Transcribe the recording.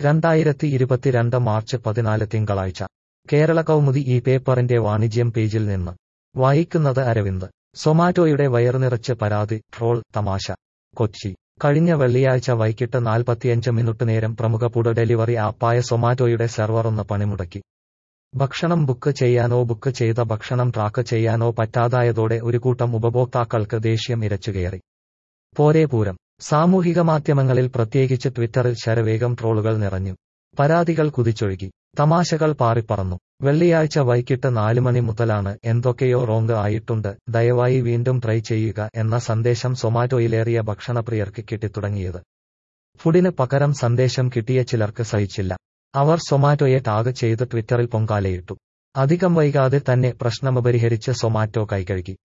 രണ്ടായിരത്തി ഇരുപത്തിരണ്ട് മാർച്ച് പതിനാല് തിങ്കളാഴ്ച കേരള കൗമുദി ഈ പേപ്പറിന്റെ വാണിജ്യം പേജിൽ നിന്ന് വായിക്കുന്നത് അരവിന്ദ് സൊമാറ്റോയുടെ വയറുനിറച്ച് പരാതി ട്രോൾ തമാശ കൊച്ചി കഴിഞ്ഞ വെള്ളിയാഴ്ച വൈകിട്ട് നാൽപ്പത്തിയഞ്ച് മിനിറ്റ് നേരം പ്രമുഖ ഫുഡ് ഡെലിവറി ആപ്പായ സൊമാറ്റോയുടെ സെർവറൊന്ന് പണിമുടക്കി ഭക്ഷണം ബുക്ക് ചെയ്യാനോ ബുക്ക് ചെയ്ത ഭക്ഷണം ട്രാക്ക് ചെയ്യാനോ പറ്റാതായതോടെ ഒരു കൂട്ടം ഉപഭോക്താക്കൾക്ക് ദേഷ്യം ഇരച്ചുകയറി പോരേ പൂരം സാമൂഹിക മാധ്യമങ്ങളിൽ പ്രത്യേകിച്ച് ട്വിറ്ററിൽ ശരവേഗം ട്രോളുകൾ നിറഞ്ഞു പരാതികൾ കുതിച്ചൊഴുകി തമാശകൾ പാറിപ്പറന്നു വെള്ളിയാഴ്ച വൈകിട്ട് നാല് മണി മുതലാണ് എന്തൊക്കെയോ റോങ് ആയിട്ടുണ്ട് ദയവായി വീണ്ടും ട്രൈ ചെയ്യുക എന്ന സന്ദേശം സൊമാറ്റോയിലേറിയ ഭക്ഷണപ്രിയർക്ക് കിട്ടിത്തുടങ്ങിയത് ഫുഡിന് പകരം സന്ദേശം കിട്ടിയ ചിലർക്ക് സഹിച്ചില്ല അവർ സൊമാറ്റോയെ ടാഗ് ചെയ്ത് ട്വിറ്ററിൽ പൊങ്കാലയിട്ടു അധികം വൈകാതെ തന്നെ പ്രശ്നം പരിഹരിച്ച് സൊമാറ്റോ കൈകഴുകി